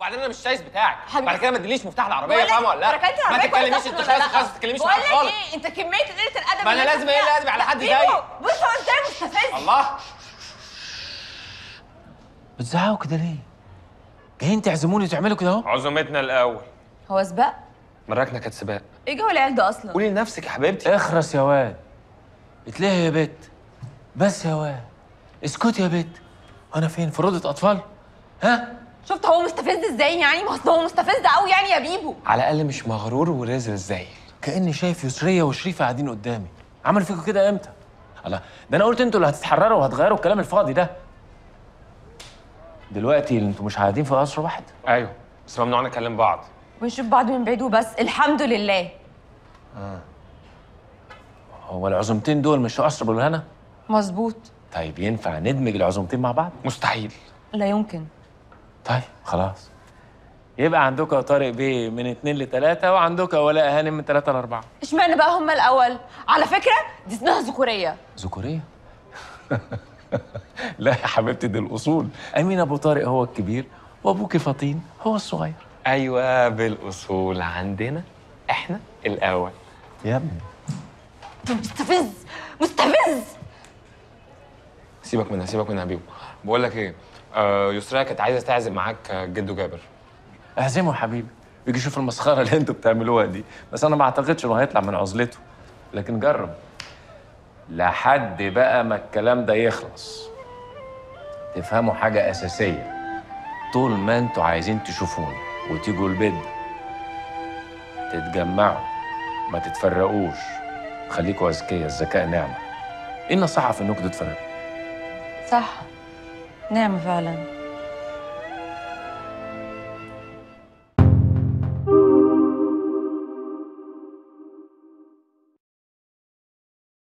وبعدين انا مش سايس بتاعك حبيبي. بعد كده ما تديليش مفتاح العربيه بقول لك- فاهمه ولا لا ركنت ما العربية تتكلميش كويس انت أصلاً ولا خالص لا؟ خالص ما تتكلميش بقول معايا لك خالص ايه انت كميه قله الادب ما أنا اللي لازم أنت إيه اللي فيها. أدب على حد بيبو، زيي؟ بص هو ازاي مستفز الله بتزعقوا كده ليه؟ جايين تعزموني وتعملوا كده اهو؟ عزومتنا الاول هو سباق مراكنا كانت سباق ايه جو العيال ده اصلا قولي لنفسك يا حبيبتي اخرس يا واد اتلهي يا بت بس يا واد اسكت يا بت انا فين في روضة اطفال ها شفت هو مستفز ازاي يعني ما اصل هو مستفز قوي يعني يا بيبو على الاقل مش مغرور ورزل ازاي كاني شايف يسريه وشريفه قاعدين قدامي عمل فيكم كده امتى الله ده انا قلت انتوا اللي هتتحرروا وهتغيروا الكلام الفاضي ده دلوقتي انتوا مش قاعدين في قصر واحد ايوه بس ممنوع نكلم بعض ونشوف بعض من بعيد وبس الحمد لله هو العزومتين دول مش في قصر ابو الهنا مظبوط طيب ينفع ندمج العزومتين مع بعض مستحيل لا يمكن طيب خلاص يبقى عندكم يا طارق بيه من اتنين لتلاتة وعندكم يا ولاء هانم من تلاتة لأربعة اشمعنى بقى هما الاول على فكره دي اسمها ذكوريه ذكورية لا يا حبيبتي دي الأصول أمين أبو طارق هو الكبير وأبوكي فطين هو الصغير ايوه بالاصول عندنا احنا الاول يا ابني مستفز مستفز سيبك منها سيبك منها يا بيبو بقول لك ايه آه يسرا كانت عايزه تعزم معاك آه، جدو جابر اعزمه يا حبيبي بيجي يشوف المسخرة اللي انتوا بتعملوها دي بس أنا ما أعتقدش إنه هيطلع من عزلته لكن جرب لحد بقى ما الكلام ده يخلص تفهموا حاجة أساسية طول ما انتوا عايزين تشوفوني وتيجوا البيت ده، تتجمعوا ما تتفرقوش خليكوا أذكياء الذكاء نعمة إيه النصيحة في إنكم تتفرقوا؟ صح نعمة فعلا